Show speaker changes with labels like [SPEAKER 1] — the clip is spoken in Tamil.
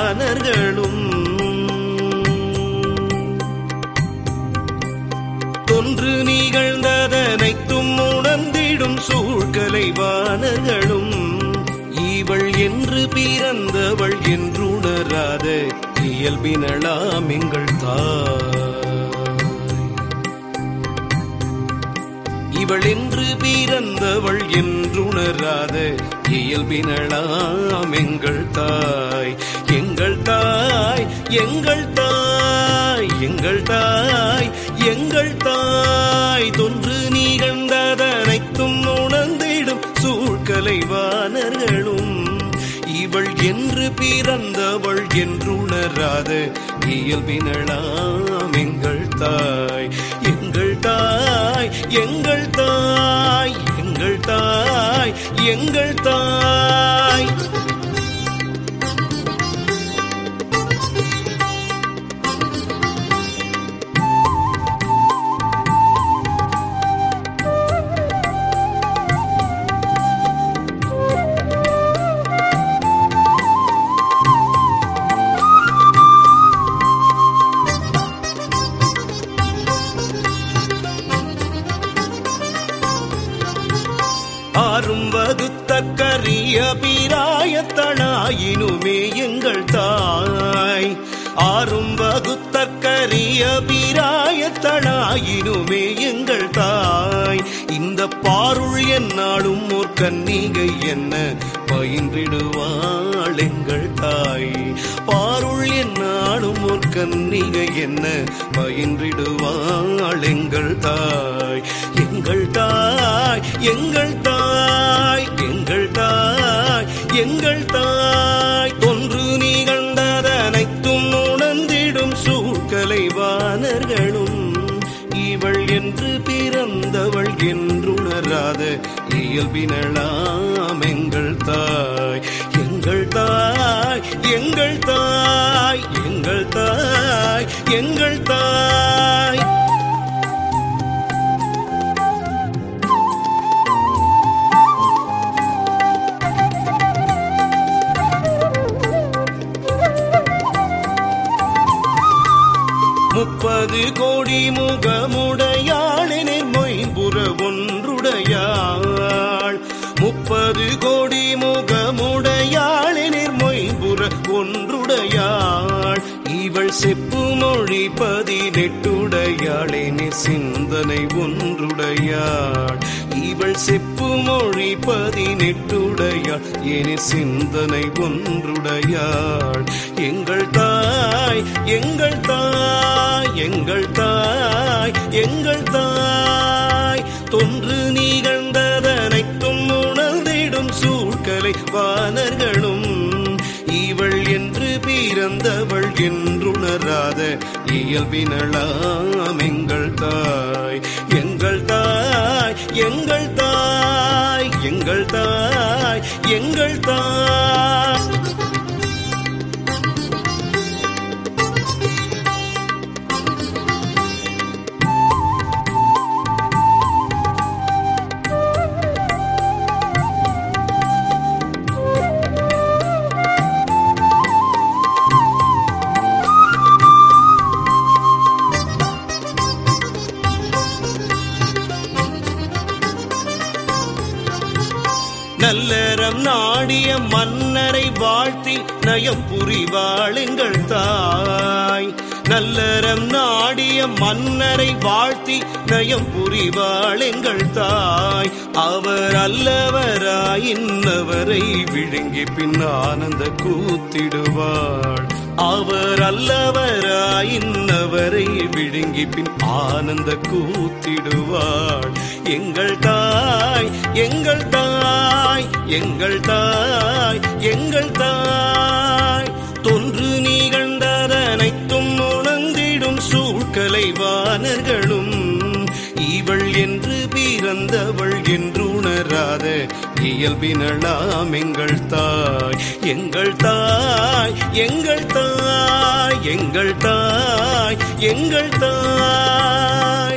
[SPEAKER 1] வானர்களும் தொன்று நிகழ்ந்ததனைத்தும் உணர்ந்திடும் சூழ்கலை வானர்களும் இவள் என்று பிறந்தவள் என்றுணராத இயல்பினளாம் எங்கள் தாய் இவள் என்று பிறந்தவள் என்றுணராத இயல்பினளாம் எங்கள் தாய் எங்கள் தாய் எங்கள் தாய் எங்கள் தாய் எங்கள் தாய் தொன்று நிகழ்ந்ததனைத்தும் உணர்ந்திடும் சூழ்கலை வானர்களும் இவள் என்று பிறந்தவள் என்றுணராத இயல்பினளாம் எங்கள் தாய் எங்கள் தாய் எங்கள் தாய் எங்கள் தாய் எங்கள் தாய் ஆறும் வகுத்த கரிய பிராயத்தனாயினுமே எங்கள் தாய் ஆறும் வகுத்த கரிய பிராயத்தனாயினுமே எங்கள் தாய் இந்த பாருள் என்னாலும் ஒரு கன்னிகை என்ன பயின்றிடுவாள் எங்கள் தாய் பாருள் என்னாலும் ஒரு கன்னிகை என்ன பயின்றிடுவாள் எங்கள் தாய் எங்கள் தாய் எங்கள் தாய் எங்கள் தாய் எங்கள் தாய் தொன்று நிகழ்ந்ததனைத்தும் உணர்ந்திடும் சூழ்கலை வானர்களும் இவள் என்று பிறந்தவள் என்றுணராத இயல்பினளாம் எங்கள் தாய் எங்கள் தாய் எங்கள் தாய் எங்கள் தாய் எங்கள் தாய் முப்பது கோடி முகமுடையாளினின் மொய்புற ஒன்றுடையாள் முப்பது கோடி முகமுடையாளினின் மொய்புற ஒன்றுடையாள் இவள் செப்பு மொழி பதினெட்டுடையாளினி சிந்தனை ஒன்றுடையாள் இவள் செப்பு மொழி பதினெட்டுடையாள் என சிந்தனை ஒன்றுடையாள் எங்கள் தாய் எங்கள் தாய் எங்கள் தாய் எங்கள் தாய் தொன்று நிகழ்ந்ததனைத்தும் உணர்ந்திடும் சூழ்கலை வானர்களும் இவள் என்று பிறந்தவள் என்றுணராத இயல்பினளாம் எங்கள் தாய் எங்கள் தாய் எங்கள் தாய் எங்கள் தாய் எங்கள் தாய் நல்லறம் நாடிய மன்னரை வாழ்த்தி நயம் புரிவாளுங்கள் தாய் நல்லறம் நாடிய மன்னரை வாழ்த்தி நயம் புரிவாளுங்கள் தாய் அவர் அல்லவராய் இன்னவரை விழுங்கி பின் ஆனந்த கூத்திடுவாள் அவர் அல்லவராய் இன்னவரை விழுங்கி பின் ஆனந்த கூத்திடுவாள் எங்கள் தாய் எங்கள் தாய் எங்கள் தாய் எங்கள் தாய் தொன்று நிகழ்ந்ததனைத்தும் உணர்ந்திடும் சூழ்கலை வானர்களும் இவள் என்று பிறந்தவள் என்று உணராத இயல்பினளாம் எங்கள் தாய் எங்கள் தாய் எங்கள் தாய் எங்கள் தாய் எங்கள் தாய்